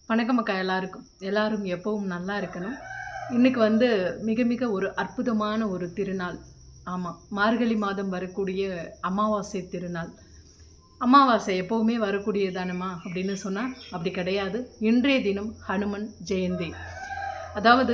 வணக்கம் அக்கா எல்லாருக்கும் எல்லாரும் எப்பவும் நல்லா இருக்கணும் இன்னைக்கு வந்து மிக மிக ஒரு அற்புதமான ஒரு திருநாள் ஆமாம் மார்கழி மாதம் வரக்கூடிய அமாவாசை திருநாள் அமாவாசை எப்போவுமே வரக்கூடியதானமா அப்படின்னு சொன்னால் அப்படி கிடையாது இன்றைய தினம் ஹனுமன் ஜெயந்தி அதாவது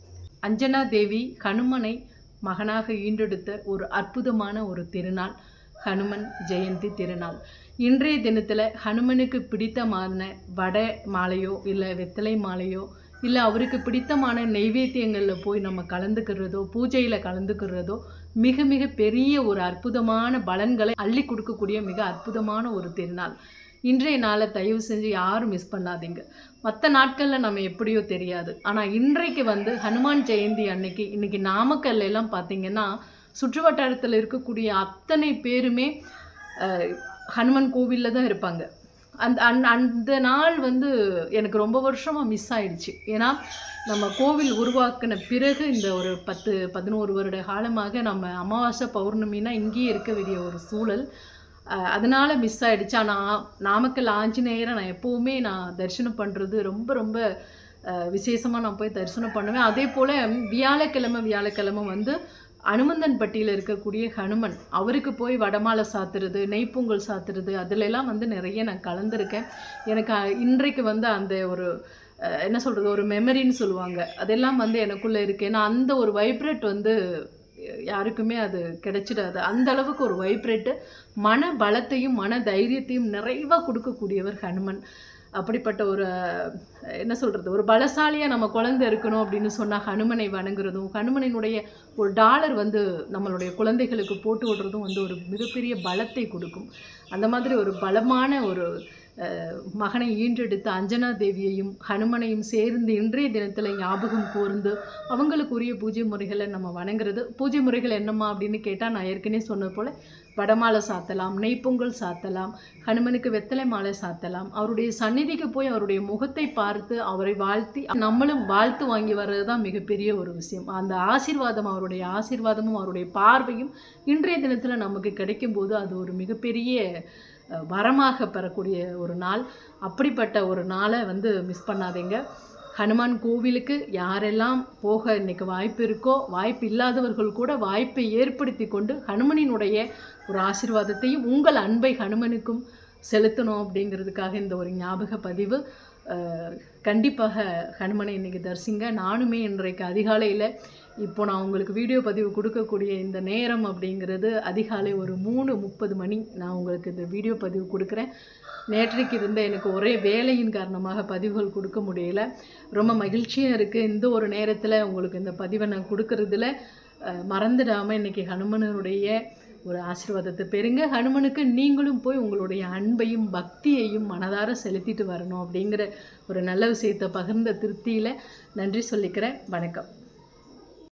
அஞ்சனா தேவி ஹனுமனை மகனாக ஈண்டெடுத்த ஒரு அற்புதமான ஒரு திருநாள் ஹனுமன் ஜெயந்தி திருநாள் இன்றைய தினத்தில் ஹனுமனுக்கு பிடித்தமான வடை மாலையோ இல்லை வெத்தலை மாலையோ இல்லை அவருக்கு பிடித்தமான நெய்வேத்தியங்களில் போய் நம்ம கலந்துக்கிறதோ பூஜையில் கலந்துக்கிறதோ மிக மிக பெரிய ஒரு அற்புதமான பலன்களை அள்ளி கொடுக்கக்கூடிய மிக அற்புதமான ஒரு திருநாள் இன்றைய நாளை தயவு செஞ்சு யாரும் மிஸ் பண்ணாதீங்க மற்ற நாட்களில் நம்ம எப்படியோ தெரியாது ஆனால் இன்றைக்கு வந்து ஹனுமான் ஜெயந்தி அன்னைக்கு இன்னைக்கு நாமக்கல்ல எல்லாம் பார்த்தீங்கன்னா சுற்று வட்டாரத்தில் இருக்கக்கூடிய அத்தனை பேருமே அஹ், ஹனுமன் கோவிலில் தான் இருப்பாங்க அந்த அந் அந்த நாள் வந்து எனக்கு ரொம்ப வருஷமாக மிஸ் ஆயிடுச்சு ஏன்னா நம்ம கோவில் உருவாக்கின பிறகு இந்த ஒரு பத்து பதினோரு வருட காலமாக நம்ம அமாவாசை பௌர்ணமினா இங்கேயே இருக்க வேண்டிய ஒரு சூழல் அஹ், அதனால மிஸ் ஆயிடுச்சு ஆனால் நாமக்கல் ஆஞ்சநேயரை நான் எப்போவுமே நான் தரிசனம் பண்ணுறது ரொம்ப ரொம்ப விசேஷமாக நான் போய் தரிசனம் பண்ணுவேன் அதே போல் வியாழக்கிழமை வியாழக்கிழமை வந்து அனுமந்தன்பட்டியில் இருக்கக்கூடிய ஹனுமன் அவருக்கு போய் வடமாலை சாத்துறது நெய்ப்பொங்கல் சாத்துறது அதிலெல்லாம் வந்து நிறைய நான் கலந்துருக்கேன் எனக்கு அ- இன்றைக்கு வந்து அந்த ஒரு அஹ், என்ன சொல்கிறது ஒரு மெமரின்னு சொல்லுவாங்க அதெல்லாம் வந்து எனக்குள்ளே இருக்குது ஏன்னா அந்த ஒரு வைப்ரேட் வந்து யாருக்குமே அது கிடைச்சிடாது அந்த அளவுக்கு ஒரு வைப்ரேட்டு மன பலத்தையும் மன தைரியத்தையும் நிறைவாக கொடுக்கக்கூடியவர் ஹனுமன் அப்படிப்பட்ட ஒரு அஹ், என்ன சொல்கிறது ஒரு பலசாலியாக நம்ம குழந்தை இருக்கணும் அப்படின்னு சொன்னால் ஹனுமனை வணங்குறதும் ஹனுமனினுடைய ஒரு டாலர் வந்து நம்மளுடைய குழந்தைகளுக்கு போட்டு விடுறதும் வந்து ஒரு மிகப்பெரிய பலத்தை கொடுக்கும் அந்த மாதிரி ஒரு பலமான ஒரு அஹ், மகனை ஈன்றெடுத்த அஞ்சனா தேவியையும் ஹனுமனையும் சேர்ந்து இன்றைய தினத்தில் ஞாபகம் கூர்ந்து அவங்களுக்குரிய பூஜை முறைகளை நம்ம வணங்குறது பூஜை முறைகள் என்னம்மா அப்படின்னு கேட்டால் நான் ஏற்கனவே சொன்னது போல் வடமாலை சாத்தலாம் நெய்ப்பொங்கல் சாத்தலாம் ஹனுமனுக்கு வெத்தலை மாலை சாத்தலாம் அவருடைய சந்நிதிக்கு போய் அவருடைய முகத்தை பார்த்து அவரை வாழ்த்தி நம்மளும் வாழ்த்து வாங்கி வர்றது தான் மிகப்பெரிய ஒரு விஷயம் அந்த ஆசீர்வாதம் அவருடைய ஆசீர்வாதமும் அவருடைய பார்வையும் இன்றைய தினத்தில் நமக்கு கிடைக்கும்போது அது ஒரு மிகப்பெரிய அஹ், வரமாக பெறக்கூடிய ஒரு நாள் அப்படிப்பட்ட ஒரு நாளை வந்து மிஸ் பண்ணாதீங்க ஹனுமான் கோவிலுக்கு யாரெல்லாம் போக இன்னைக்கு வாய்ப்பு இருக்கோ வாய்ப்பு இல்லாதவர்கள் கூட வாய்ப்பை ஏற்படுத்தி கொண்டு ஹனுமனினுடைய ஒரு ஆசீர்வாதத்தையும் உங்கள் அன்பை ஹனுமனுக்கும் செலுத்தணும் அப்படிங்கிறதுக்காக இந்த ஒரு ஞாபக பதிவு அஹ், கண்டிப்பாக ஹனுமனை இன்னைக்கு தரிசிங்க நானுமே இன்றைக்கு அதிகாலையில் இப்போ நான் உங்களுக்கு வீடியோ பதிவு கொடுக்கக்கூடிய இந்த நேரம் அப்படிங்கிறது அதிகாலை ஒரு மூணு முப்பது மணி நான் உங்களுக்கு இந்த வீடியோ பதிவு கொடுக்குறேன் நேற்றைக்கு இருந்த எனக்கு ஒரே வேலையின் காரணமாக பதிவுகள் கொடுக்க முடியல ரொம்ப மகிழ்ச்சியாக இருக்குது இந்த ஒரு நேரத்தில் உங்களுக்கு இந்த பதிவை நான் கொடுக்கறதுல அஹ், மறந்துடாமல் இன்றைக்கி ஹனுமனருடைய ஒரு ஆசீர்வாதத்தை பெறுங்க ஹனுமனுக்கு நீங்களும் போய் உங்களுடைய அன்பையும் பக்தியையும் மனதார செலுத்திட்டு வரணும் அப்படிங்கிற ஒரு நல்ல விஷயத்தை பகிர்ந்த திருப்தியில் நன்றி சொல்லிக்கிறேன் வணக்கம்